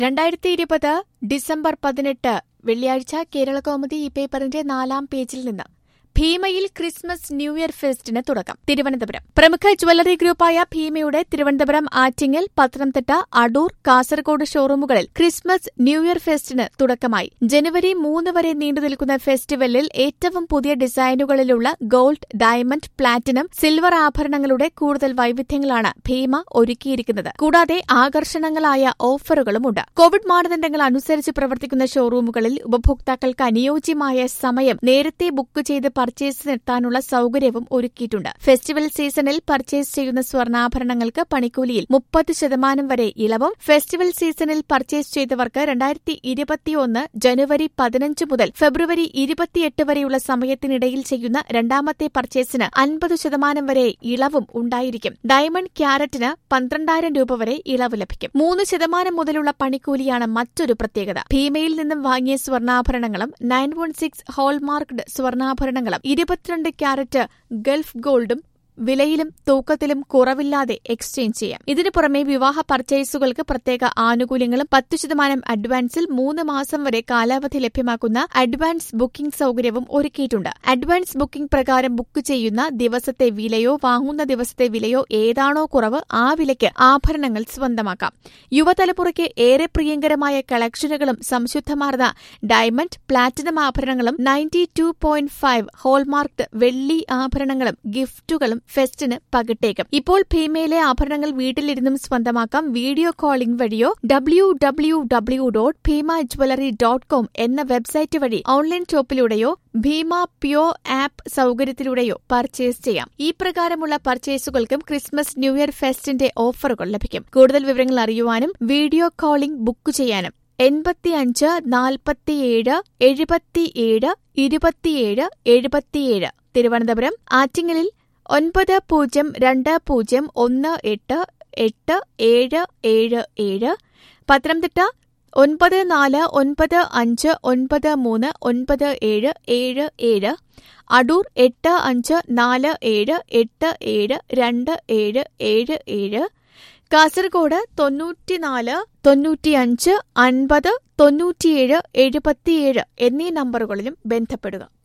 രണ്ടായിരത്തി ഇരുപത് ഡിസംബർ പതിനെട്ട് വെള്ളിയാഴ്ച കേരളകൗമുദി ഈ പേപ്പറിന്റെ നാലാം പേജിൽ നിന്ന് ഭീമയിൽ ക്രിസ്മസ് ന്യൂ ഇയർ ഫെസ്റ്റിന് തുടക്കം തിരുവനന്തപുരം പ്രമുഖ ജ്വല്ലറി ഗ്രൂപ്പായ ഭീമയുടെ തിരുവനന്തപുരം ആറ്റിങ്ങൽ പത്തനംതിട്ട അടൂർ കാസർഗോഡ് ഷോറൂമുകളിൽ ക്രിസ്മസ് ന്യൂ ഇയർ ഫെസ്റ്റിന് തുടക്കമായി ജനുവരി മൂന്ന് വരെ നീണ്ടുനിൽക്കുന്ന ഫെസ്റ്റിവലിൽ ഏറ്റവും പുതിയ ഡിസൈനുകളിലുള്ള ഗോൾഡ് ഡയമണ്ട് പ്ലാറ്റിനം സിൽവർ ആഭരണങ്ങളുടെ കൂടുതൽ വൈവിധ്യങ്ങളാണ് ഭീമ ഒരുക്കിയിരിക്കുന്നത് കൂടാതെ ആകർഷണങ്ങളായ ഓഫറുകളുമുണ്ട് കോവിഡ് മാനദണ്ഡങ്ങൾ അനുസരിച്ച് പ്രവർത്തിക്കുന്ന ഷോറൂമുകളിൽ ഉപഭോക്താക്കൾക്ക് അനുയോജ്യമായ സമയം നേരത്തെ ബുക്ക് ചെയ്ത് പർച്ചേസ് നടത്താനുള്ള സൌകര്യവും ഒരുക്കിയിട്ടുണ്ട് ഫെസ്റ്റിവൽ സീസണിൽ പർച്ചേസ് ചെയ്യുന്ന സ്വർണ്ണാഭരണങ്ങൾക്ക് പണിക്കൂലിയിൽ മുപ്പത് ശതമാനം വരെ ഇളവും ഫെസ്റ്റിവൽ സീസണിൽ പർച്ചേസ് ചെയ്തവർക്ക് രണ്ടായിരത്തി ഇരുപത്തിയൊന്ന് ജനുവരി പതിനഞ്ച് മുതൽ ഫെബ്രുവരി ഇരുപത്തിയെട്ട് വരെയുള്ള സമയത്തിനിടയിൽ ചെയ്യുന്ന രണ്ടാമത്തെ പർച്ചേസിന് അൻപത് ശതമാനം വരെ ഇളവും ഉണ്ടായിരിക്കും ഡയമണ്ട് ക്യാരറ്റിന് പന്ത്രണ്ടായിരം രൂപ വരെ ഇളവ് ലഭിക്കും മൂന്ന് ശതമാനം മുതലുള്ള പണിക്കൂലിയാണ് മറ്റൊരു പ്രത്യേകത ഭീമയിൽ നിന്നും വാങ്ങിയ സ്വർണ്ണാഭരണങ്ങളും നയൻ വൺ സിക്സ് ഹോൾമാർക്ക്ഡ് സ്വർണ്ണാഭരണങ്ങളും ഇരുപത്തിരണ്ട് ക്യാരറ്റ് ഗൾഫ് ഗോൾഡും വിലയിലും തൂക്കത്തിലും കുറവില്ലാതെ എക്സ്ചേഞ്ച് ചെയ്യാം ഇതിനു പുറമെ വിവാഹ പർച്ചേസുകൾക്ക് പ്രത്യേക ആനുകൂല്യങ്ങളും പത്തു ശതമാനം അഡ്വാൻസിൽ മൂന്ന് മാസം വരെ കാലാവധി ലഭ്യമാക്കുന്ന അഡ്വാൻസ് ബുക്കിംഗ് സൌകര്യവും ഒരുക്കിയിട്ടുണ്ട് അഡ്വാൻസ് ബുക്കിംഗ് പ്രകാരം ബുക്ക് ചെയ്യുന്ന ദിവസത്തെ വിലയോ വാങ്ങുന്ന ദിവസത്തെ വിലയോ ഏതാണോ കുറവ് ആ വിലയ്ക്ക് ആഭരണങ്ങൾ സ്വന്തമാക്കാം യുവതലമുറയ്ക്ക് ഏറെ പ്രിയങ്കരമായ കളക്ഷനുകളും സംശുദ്ധമാർന്ന ഡയമണ്ട് പ്ലാറ്റിനം ആഭരണങ്ങളും ninety two point five hallmarked വെള്ളി ആഭരണങ്ങളും ഗിഫ്റ്റുകളും ഫെസ്റ്റിന് പകിട്ടേക്കും ഇപ്പോൾ ഭീമയിലെ ആഭരണങ്ങൾ വീട്ടിലിരുന്നും സ്വന്തമാക്കാം വീഡിയോ കോളിംഗ് വഴിയോ W W W dot Bheema jewellery dot com എന്ന വെബ്സൈറ്റ് വഴി ഓൺലൈൻ ഷോപ്പിലൂടെയോ ഭീമ പ്യോ ആപ്പ് സൌകര്യത്തിലൂടെയോ പർച്ചേസ് ചെയ്യാം ഈ പ്രകാരമുള്ള പർച്ചേസുകൾക്കും ക്രിസ്മസ് ന്യൂ ഇയർ ഫെസ്റ്റിന്റെ ഓഫറുകൾ ലഭിക്കും കൂടുതൽ വിവരങ്ങൾ അറിയുവാനും വീഡിയോ കോളിംഗ് ബുക്ക് ചെയ്യാനും എൺപത്തിയഞ്ച് നാൽപ്പത്തിയേഴ് എഴുപത്തിയേഴ് ഇരുപത്തിയേഴ് എഴുപത്തിയേഴ് തിരുവനന്തപുരം ആറ്റിങ്ങലിൽ ഒൻപത് പൂജ്യം രണ്ട് പൂജ്യം ഒന്ന് എട്ട് എട്ട് ഏഴ് ഏഴ് ഏഴ് പത്തനംതിട്ട ഒൻപത് നാല് ഒൻപത് അഞ്ച് ഒൻപത് മൂന്ന് ഒൻപത് ഏഴ് ഏഴ് ഏഴ് അടൂർ എട്ട് അഞ്ച് നാല് ഏഴ് എട്ട് ഏഴ് രണ്ട് ഏഴ് ഏഴ് ഏഴ് കാസർഗോഡ് തൊണ്ണൂറ്റിനാല് തൊണ്ണൂറ്റിയഞ്ച് അൻപത് തൊണ്ണൂറ്റിയേഴ് എഴുപത്തിയേഴ് എന്നീ നമ്പറുകളിലും ബന്ധപ്പെടുക